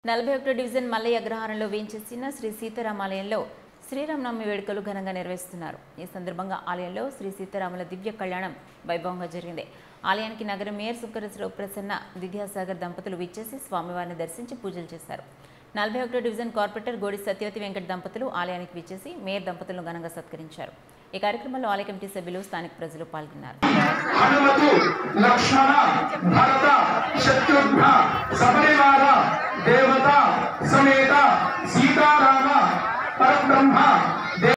నలభై ఒకటో డివిజన్ మల్లయ్య అగ్రహారంలో వేయించేసిన శ్రీ సీతారామాలయంలో శ్రీరామనవమి వేడుకలు ఘనంగా నిర్వహిస్తున్నారు ఈ సందర్భంగా ఆలయంలో శ్రీ సీతారాముల దివ్య కళ్యాణం వైభవంగా జరిగింది ఆలయానికి నగర మేయర్ సుక్కరసరావు ప్రసన్న విద్యాసాగర్ దంపతులు విచ్చేసి స్వామివారిని దర్శించి పూజలు చేశారు నలభై ఒకటో డివిజన్ కార్పొరేటర్ గోడి సత్యవతి వెంకట దంపతులు ఆలయానికి విచ్చేసి మేయర్ దంపతులను ఘనంగా సత్కరించారు ఈ కార్యక్రమంలో ఆలయ కమిటీ సభ్యులు స్థానిక ప్రజలు పాల్గొన్నారు హనుమతు లక్ష్మణ భరత శత్రుఘ్న సపరివార దేవత సమేత సీతారామ పరబ్రహ్మ